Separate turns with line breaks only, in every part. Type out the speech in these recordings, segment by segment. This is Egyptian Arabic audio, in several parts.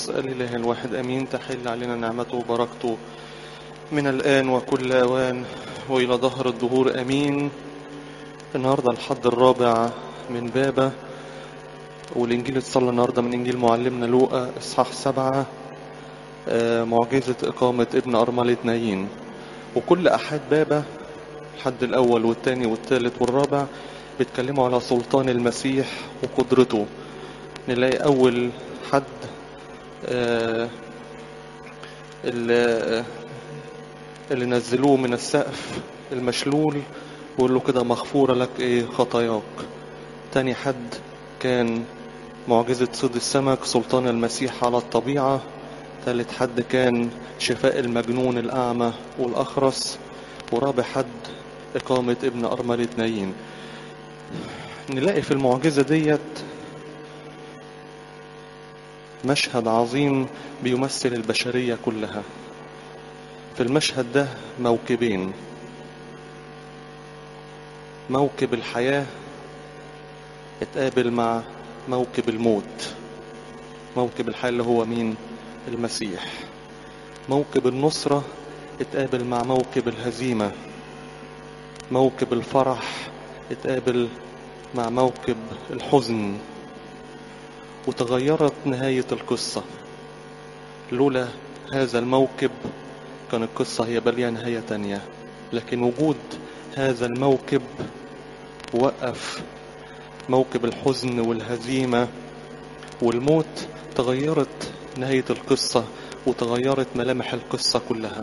القدس الإله الواحد أمين تحل علينا نعمته وبركته من الآن وكل أوان وإلى ظهر الدهور أمين النهاردة الحد الرابع من بابا والإنجيل اتصلى النهاردة من إنجيل معلمنا لوقا إصحاح سبعة آه، معجزة إقامة ابن أرملة نايين وكل أحد بابا الحد الأول والثاني والثالث والرابع بيتكلموا على سلطان المسيح وقدرته نلاقي أول حد آه، اللي اللي نزلوه من السقف المشلول ويقول له كده مغفورة لك ايه خطاياك تاني حد كان معجزة صيد السمك سلطان المسيح على الطبيعة ثالث حد كان شفاء المجنون الأعمى والأخرس ورابع حد إقامة ابن أرملة نايين نلاقي في المعجزة ديت مشهد عظيم بيمثل البشرية كلها في المشهد ده موكبين موكب الحياة اتقابل مع موكب الموت موكب الحياة اللي هو مين المسيح موكب النصرة اتقابل مع موكب الهزيمة موكب الفرح اتقابل مع موكب الحزن وتغيرت نهاية القصة لولا هذا الموكب كان القصة هي بلية نهاية تانية لكن وجود هذا الموكب وقف موكب الحزن والهزيمة والموت تغيرت نهاية القصة وتغيرت ملامح القصة كلها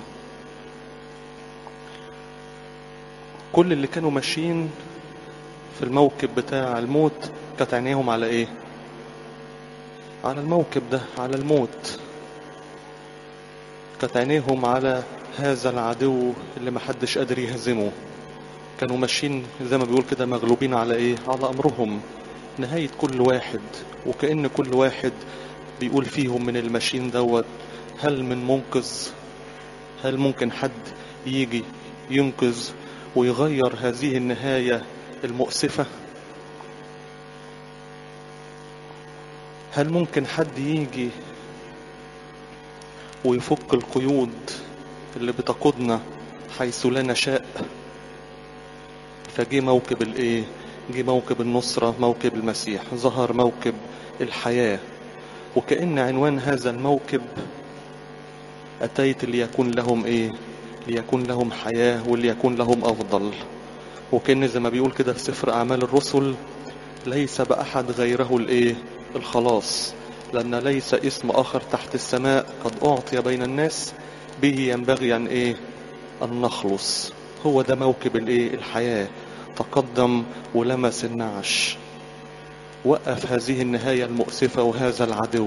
كل اللي كانوا ماشيين في الموكب بتاع الموت كانت عينيهم على ايه على الموكب ده على الموت كانت عينيهم على هذا العدو اللي محدش قادر يهزمه كانوا ماشيين زي ما بيقول كده مغلوبين على ايه على امرهم نهاية كل واحد وكأن كل واحد بيقول فيهم من الماشيين دوت هل من منقذ هل ممكن حد يجي ينقذ ويغير هذه النهاية المؤسفة هل ممكن حد يجي ويفك القيود اللي بتقودنا حيث لا نشاء فجي موكب الايه جه موكب النصرة موكب المسيح ظهر موكب الحياة وكأن عنوان هذا الموكب أتيت ليكون لهم إيه ليكون لهم حياة وليكون لهم أفضل وكأن زي ما بيقول كده في سفر أعمال الرسل ليس بأحد غيره الإيه الخلاص لأن ليس اسم آخر تحت السماء قد أعطي بين الناس به ينبغي أن إيه أن نخلص هو ده موكب الإيه الحياة تقدم ولمس النعش وقف هذه النهاية المؤسفة وهذا العدو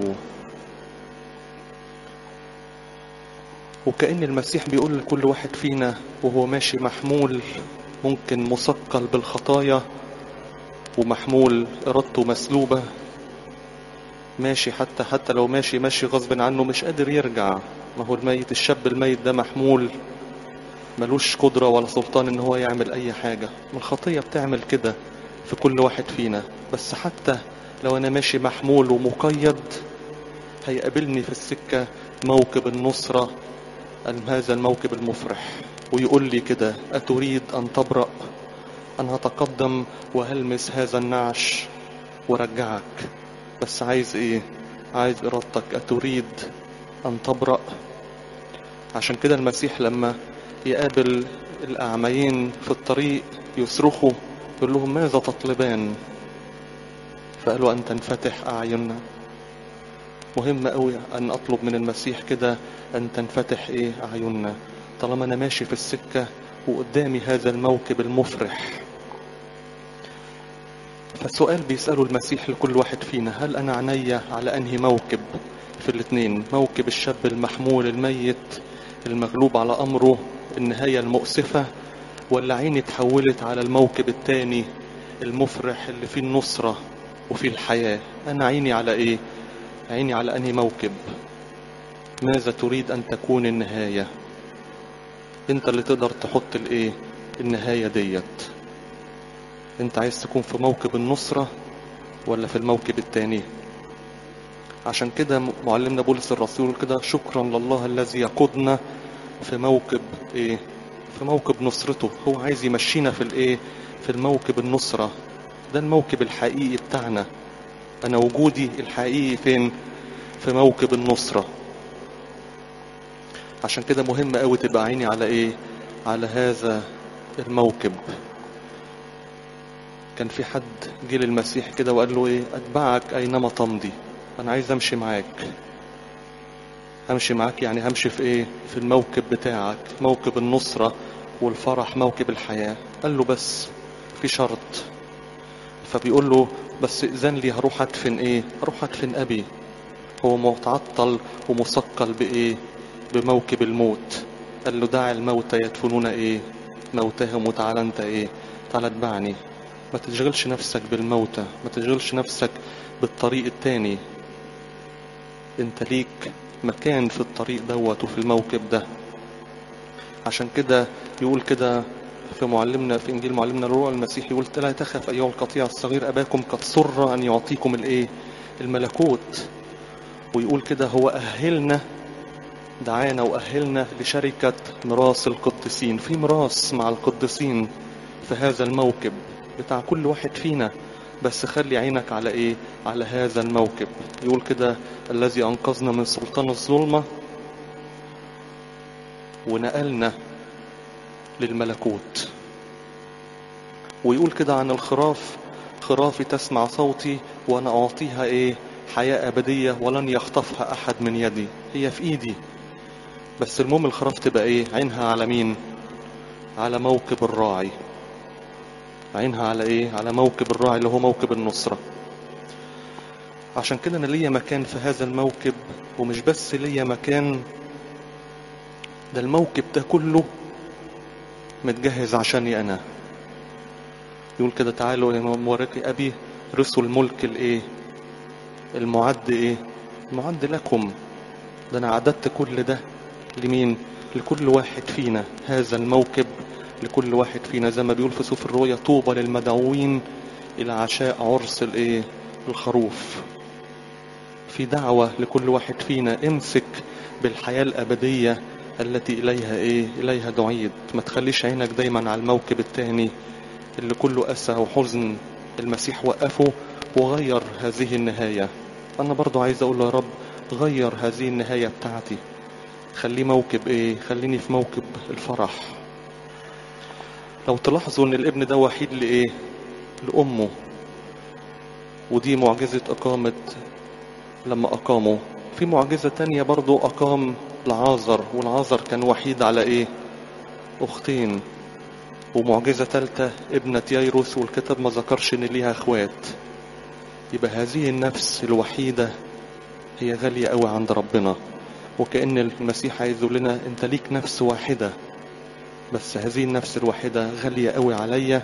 وكأن المسيح بيقول لكل واحد فينا وهو ماشي محمول ممكن مثقل بالخطايا ومحمول إرادته مسلوبة ماشي حتى حتى لو ماشي ماشي غصب عنه مش قادر يرجع ما هو الميت الشاب الميت ده محمول ملوش قدرة ولا سلطان ان هو يعمل اي حاجة الخطية بتعمل كده في كل واحد فينا بس حتى لو انا ماشي محمول ومقيد هيقابلني في السكة موكب النصرة هذا الموكب المفرح ويقول لي كده أتريد أن تبرأ أن أتقدم وهلمس هذا النعش ورجعك بس عايز إيه عايز إرادتك أتريد أن تبرأ عشان كده المسيح لما يقابل الأعميين في الطريق يصرخوا يقول لهم ماذا تطلبان فقالوا أن تنفتح أعيننا مهم قوي أن أطلب من المسيح كده أن تنفتح إيه أعيننا طالما أنا ماشي في السكة وقدامي هذا الموكب المفرح فالسؤال بيسأله المسيح لكل واحد فينا هل أنا عينيا على أنهي موكب في الاتنين موكب الشاب المحمول الميت المغلوب على أمره النهاية المؤسفة ولا عيني اتحولت على الموكب التاني المفرح اللي فيه النصرة وفيه الحياة أنا عيني على إيه عيني على أنهي موكب ماذا تريد أن تكون النهاية أنت اللي تقدر تحط الإيه النهاية ديت أنت عايز تكون في موكب النصرة ولا في الموكب التاني عشان كده معلمنا بولس الرسول كده شكرا لله الذي يقودنا في موكب ايه في موكب نصرته هو عايز يمشينا في الايه في الموكب النصرة ده الموكب الحقيقي بتاعنا انا وجودي الحقيقي فين في موكب النصرة عشان كده مهم قوي تبقى عيني على ايه على هذا الموكب كان في حد جه للمسيح كده وقال له ايه اتبعك اينما تمضي انا عايز امشي معاك همشي معاك يعني همشي في ايه في الموكب بتاعك موكب النصرة والفرح موكب الحياة قال له بس في شرط فبيقول له بس اذن لي هروح ادفن ايه هروح ادفن ابي هو متعطل ومثقل بايه بموكب الموت قال له دع الموتى يدفنون ايه موتاهم وتعالى انت ايه تعالى اتبعني ما تشغلش نفسك بالموتى ما تشغلش نفسك بالطريق التاني انت ليك مكان في الطريق دوت وفي الموكب ده عشان كده يقول كده في معلمنا في انجيل معلمنا الروح المسيح يقول لا تخف ايها القطيع الصغير اباكم قد سر ان يعطيكم الايه الملكوت ويقول كده هو اهلنا دعانا واهلنا لشركه ميراث القديسين في ميراث مع القديسين في هذا الموكب بتاع كل واحد فينا بس خلي عينك على ايه على هذا الموكب يقول كده الذي انقذنا من سلطان الظلمة ونقلنا للملكوت ويقول كده عن الخراف خرافي تسمع صوتي وانا اعطيها ايه حياة ابدية ولن يخطفها احد من يدي هي في ايدي بس المهم الخراف تبقى ايه عينها على مين على موكب الراعي عينها على ايه على موكب الراعي اللي هو موكب النصرة عشان كده انا ليا مكان في هذا الموكب ومش بس ليا مكان ده الموكب ده كله متجهز عشاني انا يقول كده تعالوا يا موركي ابي رسوا الملك الايه المعد ايه المعد لكم ده انا عددت كل ده لمين لكل واحد فينا هذا الموكب لكل واحد فينا زي ما بيقول في سفر الرؤيا طوبى للمدعوين الى عشاء عرس الايه الخروف في دعوة لكل واحد فينا امسك بالحياة الأبدية التي إليها إيه إليها دعيت ما تخليش عينك دايما على الموكب التاني اللي كله أسى وحزن المسيح وقفه وغير هذه النهاية أنا برضو عايز أقول يا رب غير هذه النهاية بتاعتي خليه موكب إيه خليني في موكب الفرح لو تلاحظوا ان الابن ده وحيد لايه لامه ودي معجزة اقامة لما اقامه في معجزة تانية برضو اقام لعازر والعازر كان وحيد على ايه اختين ومعجزة تالتة ابنة ييروس والكتاب ما ذكرش ان ليها اخوات يبقى هذه النفس الوحيدة هي غالية قوي عند ربنا وكأن المسيح عايز يقول لنا انت ليك نفس واحدة بس هذه النفس الواحدة غالية قوي عليا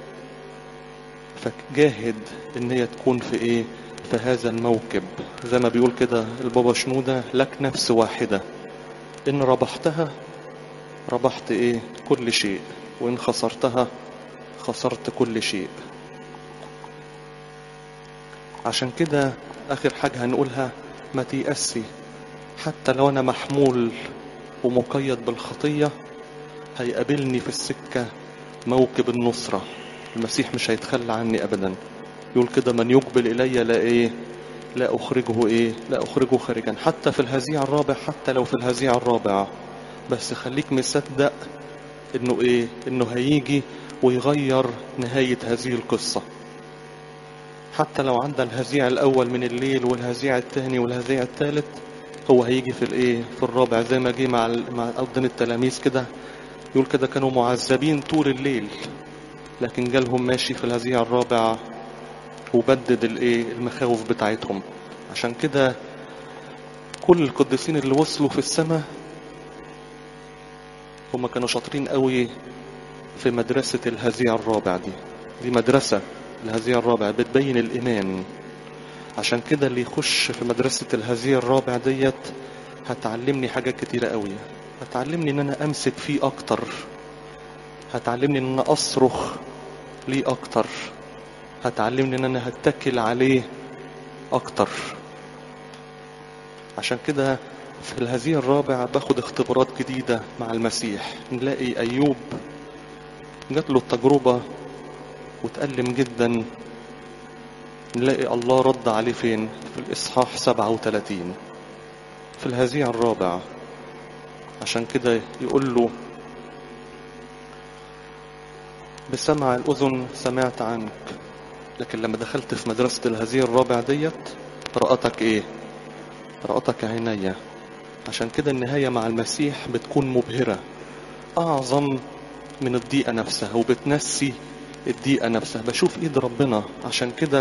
فجاهد ان هي تكون في ايه في هذا الموكب زي ما بيقول كده البابا شنودة لك نفس واحدة ان ربحتها ربحت ايه كل شيء وان خسرتها خسرت كل شيء عشان كده اخر حاجة هنقولها ما تيأسي حتى لو انا محمول ومقيد بالخطيه هيقابلني في السكة موكب النصرة المسيح مش هيتخلى عني أبدا يقول كده من يقبل إلي لا إيه لا أخرجه إيه لا أخرجه خارجا حتى في الهزيع الرابع حتى لو في الهزيع الرابع بس خليك مصدق إنه إيه إنه هيجي ويغير نهاية هذه القصة حتى لو عدى الهزيع الأول من الليل والهزيع الثاني والهزيع الثالث هو هيجي في الايه في الرابع زي ما جه مع مع قدام التلاميذ كده يقول كده كانوا معذبين طول الليل لكن جالهم ماشي في الهزيع الرابع وبدد الايه المخاوف بتاعتهم عشان كده كل القديسين اللي وصلوا في السماء هم كانوا شاطرين قوي في مدرسة الهزيع الرابع دي دي مدرسة الهزيع الرابع بتبين الإيمان عشان كده اللي يخش في مدرسة الهزيع الرابع ديت هتعلمني حاجات كتيرة قوي هتعلمني ان انا امسك فيه اكتر هتعلمني ان انا اصرخ ليه اكتر هتعلمني ان انا هتكل عليه اكتر عشان كده في الهزيع الرابع باخد اختبارات جديدة مع المسيح نلاقي أيوب جات له التجربة وتألم جدا نلاقي الله رد عليه فين في الإصحاح 37 في الهزيع الرابع عشان كده يقول له بسمع الأذن سمعت عنك لكن لما دخلت في مدرسة الهزيع الرابع ديت رأتك ايه رأتك عينيا عشان كده النهاية مع المسيح بتكون مبهرة أعظم من الضيقة نفسها وبتنسي الضيقة نفسها بشوف إيد ربنا عشان كده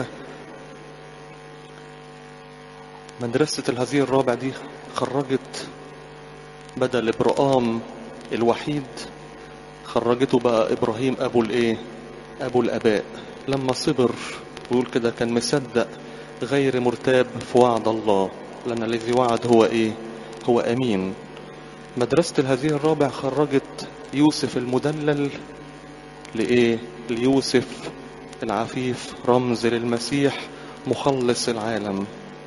مدرسة الهزيع الرابع دي خرجت بدل إبرام الوحيد خرجته بقى إبراهيم أبو الإيه أبو الآباء لما صبر ويقول كده كان مصدق غير مرتاب في وعد الله لأن الذي وعد هو إيه هو أمين مدرسة الهزيع الرابع خرجت يوسف المدلل لإيه ليوسف العفيف رمز للمسيح مخلص العالم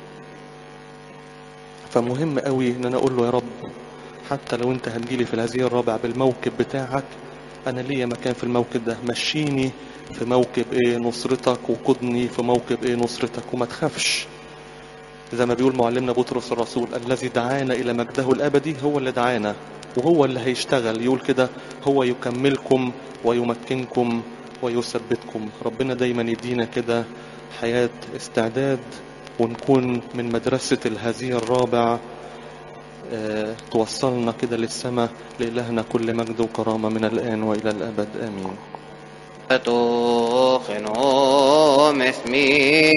فمهم قوي ان انا اقول له يا رب حتى لو انت هتجيلي في الهزيع الرابع بالموكب بتاعك انا ليا مكان في الموكب ده مشيني في موكب ايه نصرتك وقدني في موكب ايه نصرتك وما تخافش زي ما بيقول معلمنا بطرس الرسول الذي دعانا الى مجده الابدي هو اللي دعانا وهو اللي هيشتغل يقول كده هو يكملكم ويمكنكم ويثبتكم ربنا دايما يدينا كده حياة استعداد ونكون من مدرسة الهزيع الرابع اه توصلنا كده للسماء لإلهنا كل مجد وكرامة من الآن وإلى الأبد آمين
تخنو مسمي